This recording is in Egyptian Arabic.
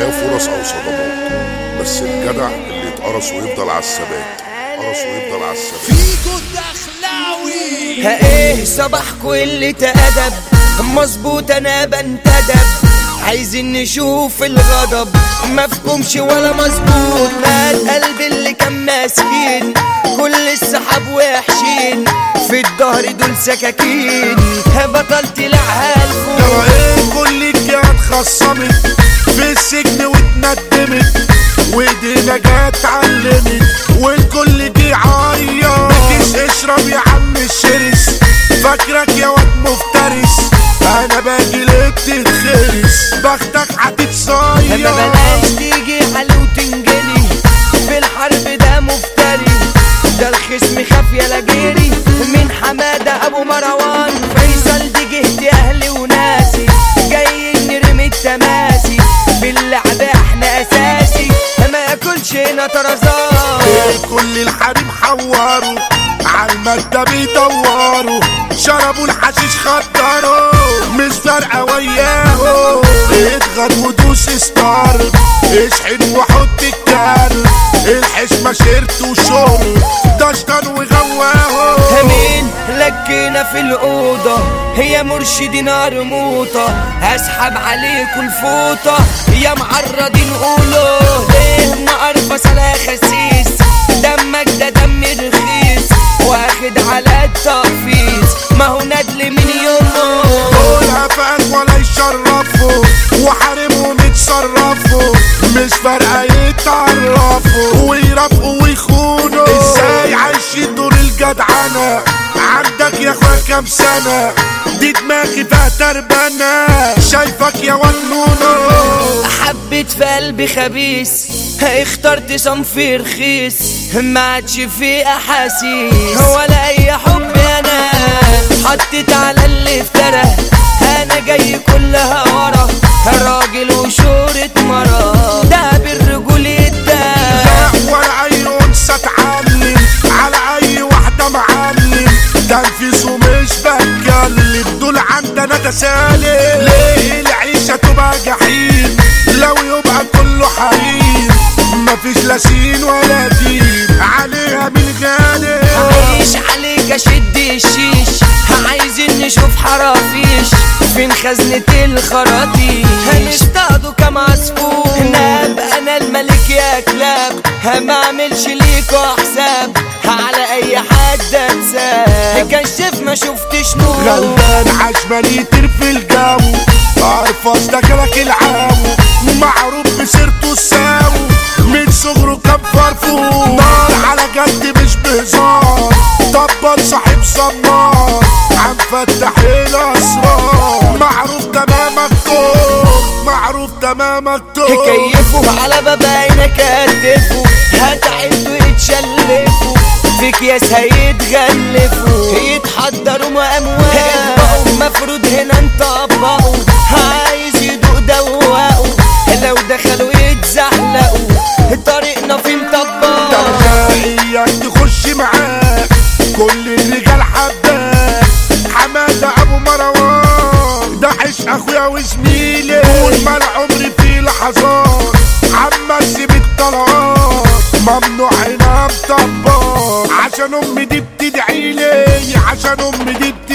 هي فرص او صدمات بس الجدع اللي يتقرص ويفضل على الثبات قرص ويفضل على الثبات فيكو الدخلاوي ها ايه صباحكوا اللي تأدب مظبوط انا بنتدب عايزين نشوف الغضب مفهومش ولا مظبوط مال قلب اللي كان ماسكين كل السحاب وحشين في الظهر دول سكاكين ها بطل تلعها الفوق ترى ايه كل جهة اتخصمت في السجن واتندمت وايدينا جت علمت والكل دي عيط بكيس اشرب يا عم الشرس فاكرك يا واد مفترس انا باجي ليه بتتخرس بختك ما هتتصير بلاش تيجي علي وتنجلي في الحرب ده مفتري ده الخصم خاف يا لاجيري من حمادة ابو مروان فيصل دي جهتي اهلي وناسي جايين نرمي التماسي باللعب احنا اساسي ما ياكلش هنا طرزان كل الحريم حوروا عالمادة بيدوروا شربوا الحشيش خدروا مش فارقة وياهم اضغط ودوس ستارت اشحن وحط الكارت الحشمة شرت وشرب دشطن وغواهم مين لكينا في الأوضة هي مرشدي نار موطة هسحب عليكوا الفوطة يا معرضين قولوا ليه مقرفص على خسيس دمك ده دم رخيص واخد على التقفيز ما هو ندل من يومه دول هفاك ولا يشرفوا وحارمهم يتصرفوا مش فارقة يتعرفوا ويرافقوا ويخونوا ازاي عايشين دور الجدعنة عندك يا اخويا كام سنة دي دماغي فيها تربانة شايفك يا واد نونو حبيت في قلبي خبيث اخترت صنف رخيص ما عادش في احاسيس ولا اي حب انا حطيت على اللي افترى انا جاي كلها ورا راجل وشورة مرة ده بالرجول ده ولا اي انثى اتعلم على اي واحدة معلم تنفيذ ومش بتكلم دول عندنا تسالم ليه العيشة تبقى جحيم لو يبقى كله حريم مفيش لا سين ولا دين عليها من غالب عايش عليك اشد الشيش عايزين نشوف حرافيش فين خزنة الخراطيش هنصطادوا كم عصفور ناب انا الملك يا كلاب ما اعملش ليكوا حساب على اي حد انساه كشف ما شفتش نور غلبان عشمان يطير في الجو ارفض ده كلك العاو معروف بسيرته الساو من صغره كان فرفور نار على جد مش بهزار طبل صاحب صمار عم فتح الاسرار معروف تمامك توب معروف تمامك توب كيفوا على باب عينك كتفوا هتعدوا يتشلفوا في اكياس هيتغلفوا يتحضروا مأموال مفروض هنا نطبقوا عايز يدوق دوقوا لو دخلوا يتزحلقوا طريقنا في مطبق اياك تخش معاك كل الرجال حباك حمادة ابو مروان ده عشق اخويا وزميلي طول ما العمر في لحظات عما تسيب الطلقات ممنوع هنا مطبق عشان امي دي بتدعيلي عشان امي دي